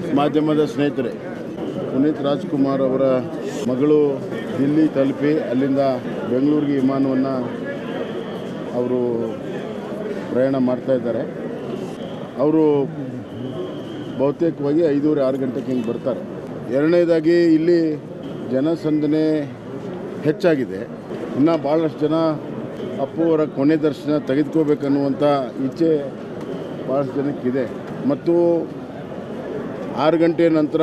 ಮಾಧ್ಯಮದ ಸ್ನೇಹಿತರೆ ಪುನೀತ್ ರಾಜ್ಕುಮಾರ್ ಅವರ ಮಗಳು ದಿಲ್ಲಿ ತಲುಪಿ ಅಲ್ಲಿಂದ ಬೆಂಗಳೂರಿಗೆ ವಿಮಾನವನ್ನು ಅವರು ಪ್ರಯಾಣ ಮಾಡ್ತಾ ಇದ್ದಾರೆ ಅವರು ಬಹುತೇಕವಾಗಿ ಐದೂವರೆ ಆರು ಗಂಟೆಗೆ ಹಿಂಗೆ ಬರ್ತಾರೆ ಎರಡನೇದಾಗಿ ಇಲ್ಲಿ ಜನಸಂದಣಿ ಹೆಚ್ಚಾಗಿದೆ ಇನ್ನು ಭಾಳಷ್ಟು ಜನ ಅಪ್ಪು ಅವರ ಕೊನೆ ದರ್ಶನ ತೆಗೆದುಕೋಬೇಕನ್ನುವಂಥ ಇಚ್ಛೆ ಭಾಳಷ್ಟು ಜನಕ್ಕಿದೆ ಮತ್ತು ಆರು ಗಂಟೆ ನಂತರ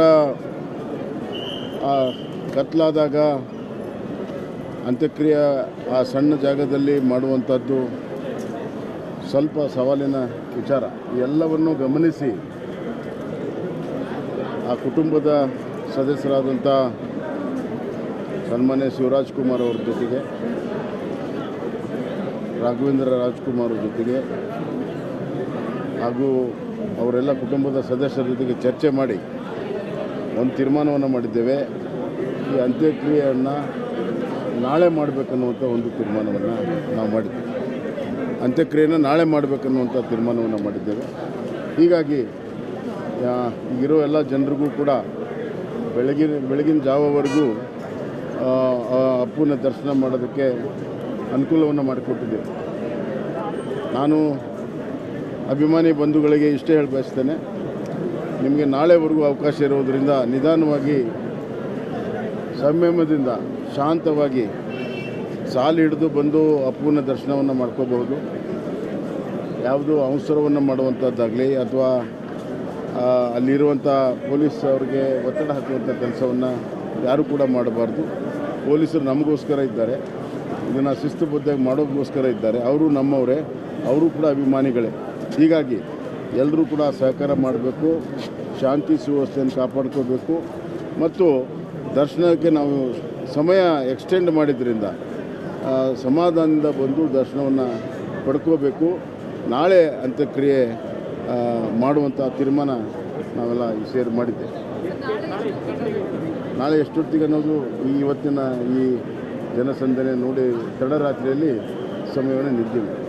ಆ ಕತ್ಲಾದಾಗ ಅಂತ್ಯಕ್ರಿಯೆ ಆ ಸಣ್ಣ ಜಾಗದಲ್ಲಿ ಮಾಡುವಂಥದ್ದು ಸ್ವಲ್ಪ ಸವಾಲಿನ ವಿಚಾರ ಈ ಎಲ್ಲವನ್ನು ಗಮನಿಸಿ ಆ ಕುಟುಂಬದ ಸದಸ್ಯರಾದಂಥ ಸನ್ಮಾನ್ಯ ಶಿವರಾಜ್ ಕುಮಾರ್ ಅವ್ರ ಜೊತೆಗೆ ರಾಘವೇಂದ್ರ ರಾಜ್ಕುಮಾರ್ ಅವ್ರ ಜೊತೆಗೆ ಹಾಗೂ ಅವರೆಲ್ಲ ಕುಟುಂಬದ ಸದಸ್ಯರ ಜೊತೆಗೆ ಚರ್ಚೆ ಮಾಡಿ ಒಂದು ತೀರ್ಮಾನವನ್ನು ಮಾಡಿದ್ದೇವೆ ಈ ಅಂತ್ಯಕ್ರಿಯೆಯನ್ನು ನಾಳೆ ಮಾಡಬೇಕನ್ನುವಂಥ ಒಂದು ತೀರ್ಮಾನವನ್ನು ನಾವು ಮಾಡಿದ್ದೇವೆ ಅಂತ್ಯಕ್ರಿಯೆಯನ್ನು ನಾಳೆ ಮಾಡಬೇಕನ್ನುವಂಥ ತೀರ್ಮಾನವನ್ನು ಮಾಡಿದ್ದೇವೆ ಹೀಗಾಗಿ ಆ, ಈಗಿರೋ ಎಲ್ಲ ಜನರಿಗೂ ಕೂಡ ಬೆಳಗಿನ ಬೆಳಗಿನ ಜಾವವರೆಗೂ ಆ, ಆ ಅಪ್ಪನ ದರ್ಶನ ಮಾಡೋದಕ್ಕೆ ಅನುಕೂಲವನ್ನು ಮಾಡಿಕೊಟ್ಟಿದ್ದೇವೆ ನಾನು ಅಭಿಮಾನಿ ಬಂಧುಗಳಿಗೆ ಇಷ್ಟೇ ಹೇಳಿ ಬಯಸ್ತೇನೆ ನಿಮಗೆ ನಾಳೆವರೆಗೂ ಅವಕಾಶ ಇರೋದರಿಂದ ನಿಧಾನವಾಗಿ ಸಂಯಮದಿಂದ ಶಾಂತವಾಗಿ ಸಾಲು ಹಿಡಿದು ಬಂದು ಅಪ್ಪನ ದರ್ಶನವನ್ನು ಮಾಡ್ಕೋಬಹುದು ಯಾವುದು ಅವಸರವನ್ನು ಮಾಡುವಂಥದ್ದಾಗಲಿ ಅಥವಾ ಆ, ಅಲ್ಲಿರುವಂಥ ಪೊಲೀಸ್ ಅವ್ರಿಗೆ ಒತ್ತಡ ಹಾಕುವಂಥ ಕೆಲಸವನ್ನು ಯಾರೂ ಕೂಡ ಮಾಡಬಾರ್ದು ಪೊಲೀಸರು ನಮಗೋಸ್ಕರ ಇದ್ದಾರೆ ಇದನ್ನು ಶಿಸ್ತುಬದ್ಧವಾಗಿ ಮಾಡೋದಕ್ಕೋಸ್ಕರ ಇದ್ದಾರೆ ಅವರು ನಮ್ಮವರೇ ಅವರು ಕೂಡ ಅಭಿಮಾನಿಗಳೇ ಹೀಗಾಗಿ ಎಲ್ಲರೂ ಕೂಡ ಸಹಕಾರ ಮಾಡಬೇಕು ಶಾಂತಿ ಸುವ್ಯವಸ್ಥೆಯನ್ನು ಕಾಪಾಡ್ಕೋಬೇಕು ಮತ್ತು ದರ್ಶನಕ್ಕೆ ನಾವು ಸಮಯ ಎಕ್ಸ್ಟೆಂಡ್ ಮಾಡಿದ್ರಿಂದ ಆ, ಸಮಾಧಾನದಿಂದ ಬಂದು ದರ್ಶನವನ್ನು ಪಡ್ಕೋಬೇಕು ನಾಳೆ ಅಂತ್ಯಕ್ರಿಯೆ ಆ, ಮಾಡುವಂಥ ತೀರ್ಮಾನ ನಾವೆಲ್ಲ ಸೇರಿ ಮಾಡಿದ್ದೇವೆ ನಾಳೆ ಎಷ್ಟೊತ್ತಿಗೆ ಅನ್ನೋದು ಈ ಇವತ್ತಿನ ಈ ಜನಸಂದಣಿ ನೋಡಿ ತಡರಾತ್ರಿಯಲ್ಲಿ ಸಮಯವನ್ನು ನಿದ್ದಿಲ್ಲ